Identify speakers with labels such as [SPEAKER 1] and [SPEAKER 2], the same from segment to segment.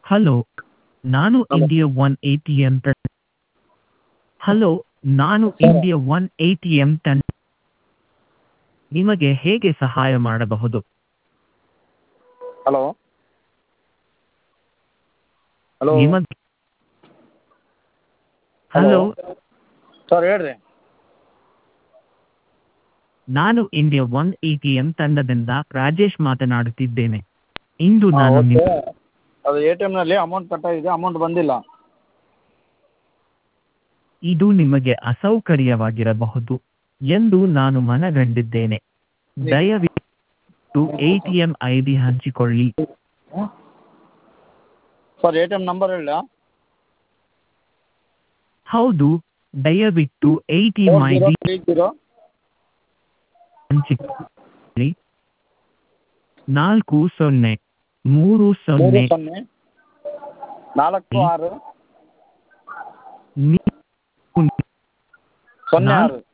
[SPEAKER 1] Hello ನಾನು India one A T M hello ನಾನು India one A T M ತಂಡ ನಿಮಗೆ ಹೇಗೆ ಸಹಾಯ ಮಾಡಬಹುದು
[SPEAKER 2] ಹಲೋ ಹಲೋ
[SPEAKER 1] ನಿಮಗೆ ಹಲೋ
[SPEAKER 2] ಸರ್ ಹೇಳ್ರಿ
[SPEAKER 1] ನಾನು India one A T M ತಂಡದಿಂದ ರಾಜೇಶ್ ಮಾತನಾಡುತ್ತಿದ್ದೇನೆ ಇಂದು
[SPEAKER 2] ಹಾಂ
[SPEAKER 1] ನಾನು
[SPEAKER 2] ಓಕೆ
[SPEAKER 1] ನಿಮ್ಮ
[SPEAKER 2] ಅದು ಎ ಟಿ ಎಮ್ನಲ್ಲಿ ಅಮೌಂಟ್ ಕಟ್ಟಾಗಿದೆ ಅಮೌಂಟ್ ಬಂದಿಲ್ಲ
[SPEAKER 1] ಇದು ನಿಮಗೆ ಅಸೌಕರ್ಯವಾಗಿರಬಹುದು ಎಂದು ನಾನು ಮನಗಂಡಿದ್ದೇನೆ ದಯವಿಟ್ಟು A T M I D ಹಂಚಿಕೊಳ್ಳಿ
[SPEAKER 2] sir A T M number ಹೇಳಲಾ
[SPEAKER 1] ಹೌದು ದಯವಿಟ್ಟು A T M
[SPEAKER 2] four
[SPEAKER 1] I
[SPEAKER 2] zero
[SPEAKER 1] D
[SPEAKER 2] three zero
[SPEAKER 1] ಹಂಚಿಕೊಳ್ಳಿ ನಾಲ್ಕು ಸೊನ್ನೆ ಮೂರು
[SPEAKER 2] ಮೂರು
[SPEAKER 1] ಸೊನ್ನೆ
[SPEAKER 2] ಸೊನ್ನೆ ನಾಲ್ಕು ಆರು
[SPEAKER 1] ನೀವು
[SPEAKER 2] ಸೊನ್ನೆ
[SPEAKER 1] ನಾಲ್ಕು
[SPEAKER 2] ಆರು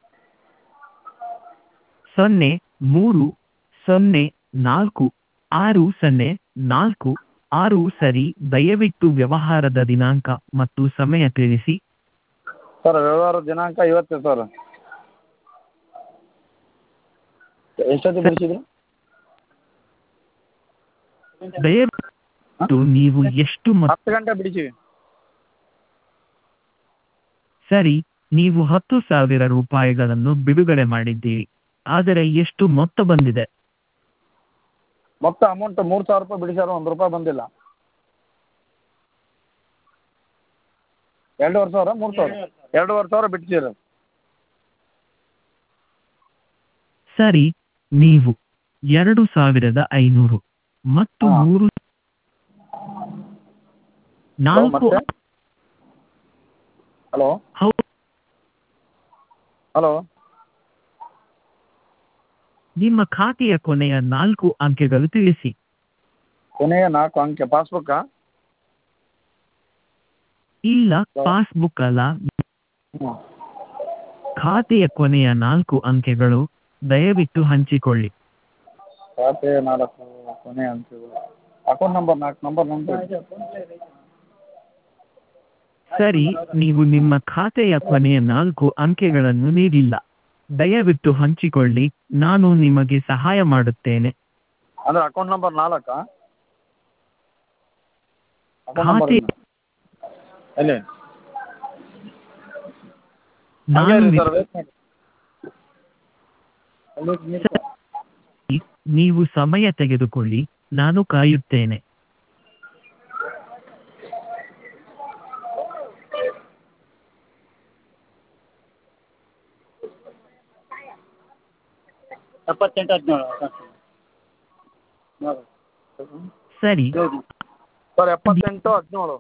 [SPEAKER 1] ಸೊನ್ನೆ ಮೂರು ಸೊನ್ನೆ ನಾಲ್ಕು ಆರು ಸೊನ್ನೆ ನಾಲ್ಕು ಆರು ಸರಿ ದಯವಿಟ್ಟು ವ್ಯವಹಾರದ ದಿನಾಂಕ ಮತ್ತು ಸಮಯ ತಿಳಿಸಿ
[SPEAKER 2] ಸರ್ ವ್ಯವಹಾರ ದಿನಾಂಕ ಇವತ್ತೇ ಸರ್ ಎಷ್ಟೊತ್ತಿಗೆ ಬಿಡಿಸಿದ್ರಿ
[SPEAKER 1] ದಯವಿಟ್ಟು ನೀವು ಎಷ್ಟು ಮೊತ್ತ
[SPEAKER 2] ಹತ್ತು ಗಂಟೆ ಬಿಡಿಸಿವಿ
[SPEAKER 1] ಸರಿ ನೀವು ಹತ್ತು ಸಾವಿರ ರೂಪಾಯಿಗಳನ್ನು ಬಿಡುಗಡೆ ಮಾಡಿದ್ದೀರಿ ಆದರೆ ಎಷ್ಟು ಮೊತ್ತ ಬಂದಿದೆ
[SPEAKER 2] ಮೊತ್ತ ಅಮೌಂಟ್ ಮೂರು ಸಾವಿರ ರೂಪಾಯಿ ಬಿಡಿಸ್ಯಾರ ಒಂದು ರೂಪಾಯಿ ಬಂದಿಲ್ಲ ಎರಡೂವರೆ ಸಾವಿರ ಮೂರು ಸಾವಿರ ಎರಡೂವರೆ ಸಾವಿರ ಬಿಡಿಸಿರ
[SPEAKER 1] ಸರಿ ನೀವು ಎರಡು ಸಾವಿರದ ಐನೂರು ಮತ್ತು
[SPEAKER 2] ಹಾ.
[SPEAKER 1] ಮೂರು ನಾಲ್ಕು
[SPEAKER 2] ಮತ್ತೆ ಹಲೋ
[SPEAKER 1] ಹೌದು
[SPEAKER 2] ಹಲೋ
[SPEAKER 1] ನಿಮ್ಮ ಖಾತೆಯ ಕೊನೆಯ ನಾಲ್ಕು ಅಂಕೆಗಳು ತಿಳಿಸಿ
[SPEAKER 2] ಕೊನೆಯ ನಾಲ್ಕು ಅಂಕೆ ಪಾಸ್ಬುಕ್ಕಾ
[SPEAKER 1] ಇಲ್ಲ ಪಾಸ್ಬುಕ್ ಅಲ್ಲ
[SPEAKER 2] ಹ್ಞೂ
[SPEAKER 1] ಖಾತೆಯ ಕೊನೆಯ ನಾಲ್ಕು ಅಂಕೆಗಳು ದಯವಿಟ್ಟು ಹಂಚಿಕೊಳ್ಳಿ
[SPEAKER 2] ಖಾತೆ ನಾಲ್ಕು ಕೊನೆಯ ಅಂಕೆಗಳು ಅಕೌಂಟ್ ನಂಬರ್ ನಾಲ್ಕು ನಂಬರ್ ನಂಬರ್
[SPEAKER 1] ಸರಿ ನೀವು ನಿಮ್ಮ ಖಾತೆಯ ಕೊನೆಯ ನಾಲ್ಕು ಅಂಕೆಗಳನ್ನು ನೀಡಿಲ್ಲ ದಯವಿಟ್ಟು ಹಂಚಿಕೊಳ್ಳಿ ನಾನು ನಿಮಗೆ ಸಹಾಯ ಮಾಡುತ್ತೇನೆ
[SPEAKER 2] ಅಂದ್ರೆ ಅಕೌಂಟ್ ನಂಬರ್ ನಾಲ್ಕಾ ಅಕೌಂಟ್ ನಂಬರ್
[SPEAKER 1] ಖಾತೆ
[SPEAKER 2] ಎಲ್ಲಿ
[SPEAKER 1] ನಾನು
[SPEAKER 2] ಹಂಗೆ
[SPEAKER 1] ನಿ-
[SPEAKER 2] ಸರ್ ವೇಟ್ ಮಾಡಿ ಅಲ್ಲಿ ನಿಲ್ಸು.
[SPEAKER 1] ನೀವು ಸಮಯ ತೆಗೆದುಕೊಳ್ಳಿ ನಾನು ಕಾಯುತ್ತೇನೆ
[SPEAKER 2] ಎಪ್ಪತ್ತೆಂಟು ಹದಿನೇಳು
[SPEAKER 1] ಸರಿ
[SPEAKER 2] ಸರ್ ಎಪ್ಪತ್ತೆಂಟು ಹದಿನೇಳು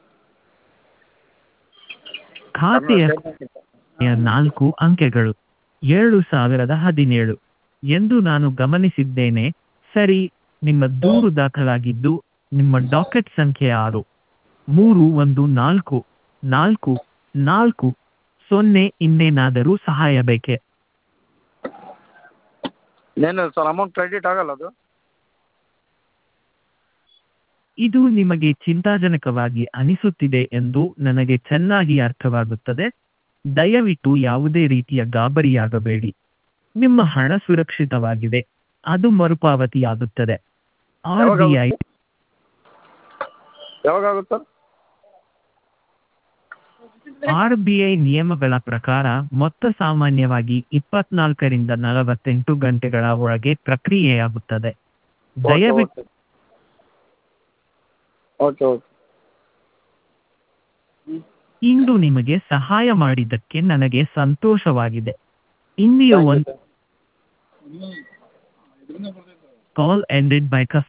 [SPEAKER 1] ಖಾತೆಯ ಕೊನೆಯ ನಾಲ್ಕು ಅಂಕೆಗಳು ಏಳು ಸಾವಿರದ ಹದಿನೇಳು ಎಂದು ನಾನು ಗಮನಿಸಿದ್ದೇನೆ ಸರಿ ನಿಮ್ಮ ದೂರು ದಾಖಲಾಗಿದ್ದು ನಿಮ್ಮ ಡಾಕೆಟ್ ಸಂಖ್ಯೆ ಆರು ಮೂರು ಒಂದು ನಾಲ್ಕು ನಾಲ್ಕು ನಾಲ್ಕು ಸೊನ್ನೆ ಇನ್ನೇನಾದರೂ ಸಹಾಯ ಬೇಕೆ
[SPEAKER 2] ಏನು ಸರ್ ಅಮೌಂಟ್ ಕ್ರೆಡಿಟ್ ಆಗಲ್ಲ ಅದು
[SPEAKER 1] ಇದು ನಿಮಗೆ ಚಿಂತಾಜನಕವಾಗಿ ಅನಿಸುತ್ತಿದೆ ಎಂದು ನನಗೆ ಚೆನ್ನಾಗಿ ಅರ್ಥವಾಗುತ್ತದೆ ದಯವಿಟ್ಟು ಯಾವುದೇ ರೀತಿಯ ಗಾಬರಿಯಾಗಬೇಡಿ ನಿಮ್ಮ ಹಣ ಸುರಕ್ಷಿತವಾಗಿದೆ ಅದು ಮರುಪಾವತಿಯಾಗುತ್ತದೆ ಆರ್ ಬಿ ಐ
[SPEAKER 2] ಯಾವಾಗ ಆಗುತ್ತೆ ಸರ್
[SPEAKER 1] ಆರ್ ಬಿ ಐ ನಿಯಮಗಳ ಪ್ರಕಾರ ಮೊತ್ತ ಸಾಮಾನ್ಯವಾಗಿ ಇಪ್ಪತ್ನಾಲ್ಕರಿಂದ ನಲವತ್ತೆಂಟು ಗಂಟೆಗಳ ಒಳಗೆ ಪ್ರಕ್ರಿಯೆಯಾಗುತ್ತದೆ ದಯವಿಟ್ಟು
[SPEAKER 2] ಓಕೆ ಓಕೆ
[SPEAKER 1] ಇಂದು ನಿಮಗೆ ಸಹಾಯ ಮಾಡಿದ್ದಕ್ಕೆ ನನಗೆ ಸಂತೋಷವಾಗಿದೆ India one call ended by